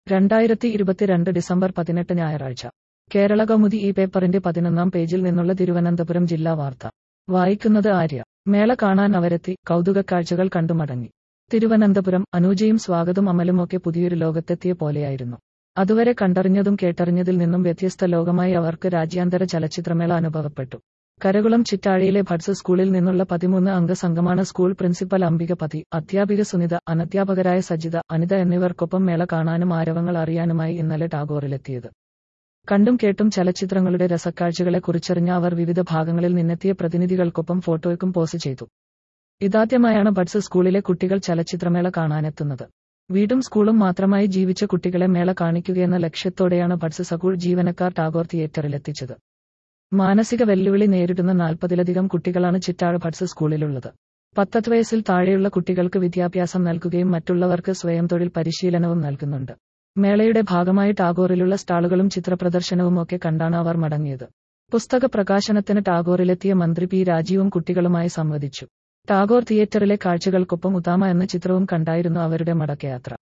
രണ്ടായിരത്തി ഇരുപത്തിരണ്ട് ഡിസംബർ പതിനെട്ട് ഞായറാഴ്ച കേരള കൗമുദി ഈ പേപ്പറിന്റെ പതിനൊന്നാം പേജിൽ നിന്നുള്ള തിരുവനന്തപുരം ജില്ലാ വാർത്ത വായിക്കുന്നത് ആര്യ മേള കാണാൻ അവരെത്തി കൗതുകക്കാഴ്ചകൾ കണ്ടു മടങ്ങി തിരുവനന്തപുരം അനൂജയും സ്വാഗതും അമലുമൊക്കെ പുതിയൊരു ലോകത്തെത്തിയ പോലെയായിരുന്നു അതുവരെ കണ്ടറിഞ്ഞതും കേട്ടറിഞ്ഞതിൽ നിന്നും വ്യത്യസ്ത ലോകമായി അവർക്ക് രാജ്യാന്തര ചലച്ചിത്രമേള അനുഭവപ്പെട്ടു കരകുളം ചിറ്റാഴിയിലെ ഭട്സ് സ്കൂളിൽ നിന്നുള്ള പതിമൂന്ന് അംഗ സംഘമാണ് സ്കൂൾ പ്രിൻസിപ്പൽ അംബിക പതി അധ്യാപിക സുനിത അനധ്യാപകരായ സജിത അനിത എന്നിവർക്കൊപ്പം മേള കാണാനും ആരവങ്ങൾ അറിയാനുമായി ഇന്നലെ ടാഗോറിലെത്തിയത് കണ്ടും കേട്ടും ചലച്ചിത്രങ്ങളുടെ രസക്കാഴ്ചകളെ കുറിച്ചറിഞ്ഞ അവർ വിവിധ ഭാഗങ്ങളിൽ നിന്നെത്തിയ പ്രതിനിധികൾക്കൊപ്പം ഫോട്ടോയ്ക്കും പോസ് ചെയ്തു ഇതാദ്യമായാണ് ബഡ്സ് സ്കൂളിലെ കുട്ടികൾ ചലച്ചിത്രമേള കാണാനെത്തുന്നത് വീടും സ്കൂളും മാത്രമായി ജീവിച്ച കുട്ടികളെ മേള കാണിക്കുകയെന്ന ലക്ഷ്യത്തോടെയാണ് ബഡ്സ് സ്കൂൾ ജീവനക്കാർ ടാഗോർ തിയേറ്ററിലെത്തിച്ചത് മാനസിക വെല്ലുവിളി നേരിടുന്ന നാൽപ്പതിലധികം കുട്ടികളാണ് ചിറ്റാഴ് ബഡ്സ് സ്കൂളിലുള്ളത് പത്തത്ത് വയസ്സിൽ താഴെയുള്ള കുട്ടികൾക്ക് വിദ്യാഭ്യാസം നൽകുകയും മറ്റുള്ളവർക്ക് സ്വയം തൊഴിൽ പരിശീലനവും നൽകുന്നുണ്ട് മേളയുടെ ഭാഗമായി ടാഗോറിലുള്ള സ്റ്റാളുകളും ചിത്രപ്രദർശനവും ഒക്കെ കണ്ടാണ് അവർ മടങ്ങിയത് പുസ്തക പ്രകാശനത്തിന് ടാഗോറിലെത്തിയ മന്ത്രി പി രാജീവും കുട്ടികളുമായി സംവദിച്ചു ടാഗോർ തിയേറ്ററിലെ കാഴ്ചകൾക്കൊപ്പം ഉദാമ എന്ന ചിത്രവും കണ്ടായിരുന്നു അവരുടെ മടക്കയാത്ര